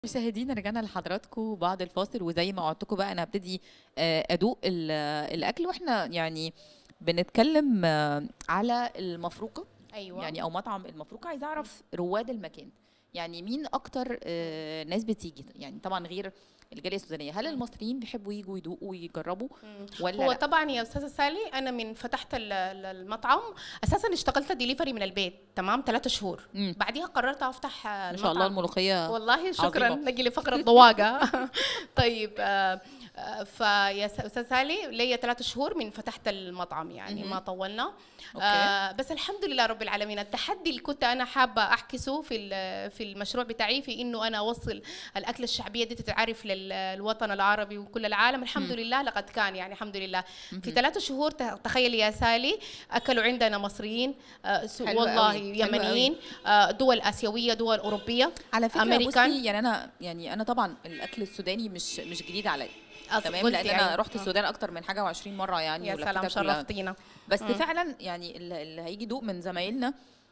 مشاهدينا رجعنا لحضراتكم بعد الفاصل وزي ما وعدتكم بقى انا هبتدي آه، ادوق ال- الاكل واحنا يعني بنتكلم آه، على المفروقه ايوه يعني او مطعم المفروقه عايزه اعرف رواد المكان يعني مين اكتر آه، ناس بتيجي يعني طبعا غير الجاليه السودانيه هل المصريين بيحبوا يجوا يدوقوا ويجربوا مم. ولا هو لا؟ طبعا يا استاذه سالي انا من فتحت ال- ال- المطعم اساسا اشتغلت ديليفري من البيت تمام ثلاثة شهور مم. بعديها قررت افتح آه، ما شاء الله المطعم. الملوخيه والله شكرا عظيمة. نجي لفقره ضواقه طيب آه، آه، فيا س- استاذ سالي ليا ثلاثة شهور من فتحت المطعم يعني مهم. ما طولنا أوكي. آه بس الحمد لله رب العالمين التحدي اللي كنت انا حابه احكسه في ال- في المشروع بتاعي في انه انا اوصل الاكله الشعبيه دي تتعرف للوطن العربي وكل العالم الحمد مم. لله لقد كان يعني الحمد لله في مهم. ثلاثة شهور ت- تخيل يا سالي اكلوا عندنا مصريين آه س- حلو والله قوي، حلو يمنيين آه دول اسيويه دول اوروبيه على فكره أمريكان. بصي يعني انا يعني انا طبعا الاكل السوداني مش مش جديد عليا أص- تمام قلت لان يعني. انا رحت آه. السودان اكتر من حاجه و20 مره يعني يا ولفتها سلام كلها. شرفتينا بس مم. فعلا يعني اللي اللي هيجي يدوق من زمايلنا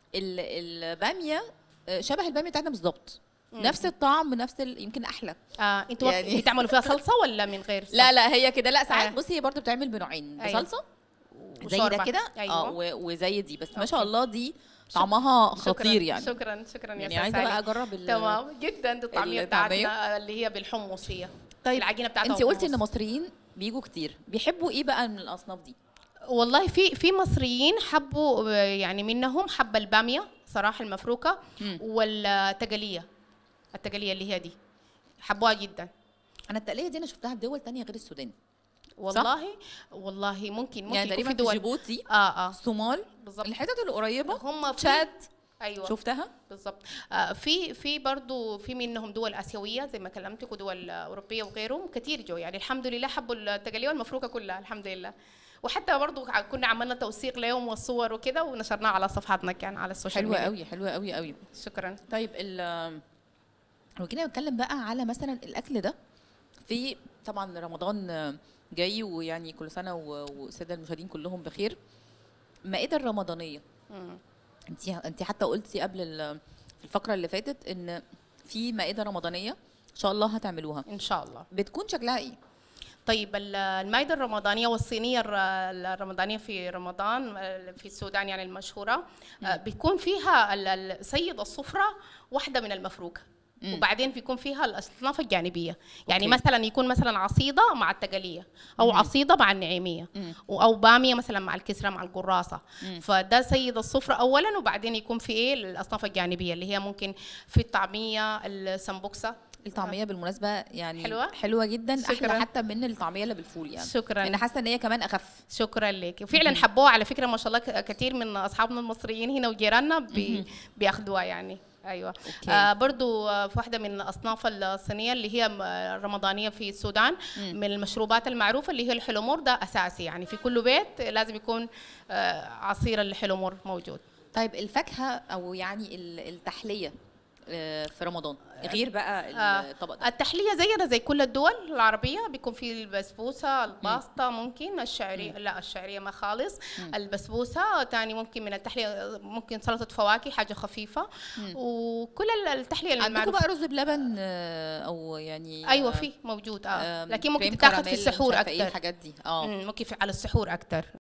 ال- الباميه آه، شبه الباميه بتاعتنا بالظبط مم. نفس الطعم نفس ال... يمكن احلى آه انتوا يعني- يعني بتعملوا فيها صلصه ولا من غير صلصة؟ لا لا هي كده لا ساعات آه. بصي هي برضو بتعمل بنوعين أيوة. بصلصه زي ده وشوربة. كده ايوه اه و- وزي دي بس ما شاء أوكي. الله دي طعمها شكراً، خطير يعني شكرا شكرا يا يعني أستاذ عايزه سالي. بقى اجرب ال- تمام جدا دي الطعميه الطعمية. بتاعتنا اللي هي بالحمص هي طيب العجينه بتاعتها انت قلتي ان بالحمص. مصريين بيجوا كتير بيحبوا ايه بقى من الاصناف دي والله في في مصريين حبوا آه، يعني منهم حب الباميه صراحه المفروكه مم. والتقليه التقليه اللي هي دي حبوها جدا انا التقليه دي انا شفتها في دول تانية غير السودان والله والله ممكن ممكن يعني يكون تقريبا في في دول جيبوتي اه اه الصومال بالظبط الحتت القريبه هم في- تشاد ايوه شفتها بالضبط آه، في في برضه في منهم دول اسيويه زي ما كلمتك ودول آه، اوروبيه وغيرهم كثير جو يعني الحمد لله حبوا التقليه والمفروكه كلها الحمد لله وحتى برضه ع- كنا عملنا توثيق لهم والصور وكده ونشرناه على صفحاتنا كان على السوشيال حلوه ميديا قوي حلوه قوي قوي شكرا طيب ال لو كده نتكلم بقى على مثلا الاكل ده في طبعا رمضان جاي ويعني كل سنه و- والساده المشاهدين كلهم بخير المائده الرمضانيه مم. انت انت حتى قلتي قبل ال- الفقره اللي فاتت ان في مائده رمضانيه ان شاء الله هتعملوها ان شاء الله بتكون شكلها ايه طيب ال- المائده الرمضانيه والصينيه الر- الرمضانيه في رمضان آه، في السودان يعني المشهوره آه، بيكون فيها ال- ال- سيد السفره واحده من المفروكه مم. وبعدين بيكون فيها الاصناف الجانبيه يعني أوكي. مثلا يكون مثلا عصيده مع التقليه او مم. عصيده مع النعيميه مم. او باميه مثلا مع الكسره مع القراصه مم. فده سيد السفره اولا وبعدين يكون في ايه الاصناف الجانبيه اللي هي ممكن في الطعميه السمبوكسه الطعميه بالمناسبه يعني حلوة؟ حلوه جدا احلى شكراً. حتى من الطعميه اللي بالفول يعني شكرا انا حاسه ان هي كمان اخف شكرا لك فعلا حبوها على فكره ما شاء الله ك- كثير من اصحابنا المصريين هنا وجيراننا بي بياخدوها يعني ايوه أوكي. آه برضو آه في واحده من اصناف الصينيه اللي هي م- رمضانيه في السودان مم. من المشروبات المعروفه اللي هي الحلومور ده اساسي يعني في كل بيت لازم يكون آه عصير الحلومور موجود طيب الفاكهه او يعني ال- التحليه آه، في رمضان غير بقى آه، الطبق ده التحليه زينا زي كل الدول العربيه بيكون في البسبوسه الباستا ممكن الشعريه لا الشعريه ما خالص مم. البسبوسه تاني ممكن من التحليه ممكن سلطه فواكه حاجه خفيفه مم. وكل ال- التحليه عندكم المعروفه بقى رز بلبن آه، او يعني ايوه آه، في موجود اه آم، لكن ممكن كريم تتاخد في كراميل، مش السحور عارفة ايه اكتر الحاجات دي اه مم، ممكن في على السحور اكتر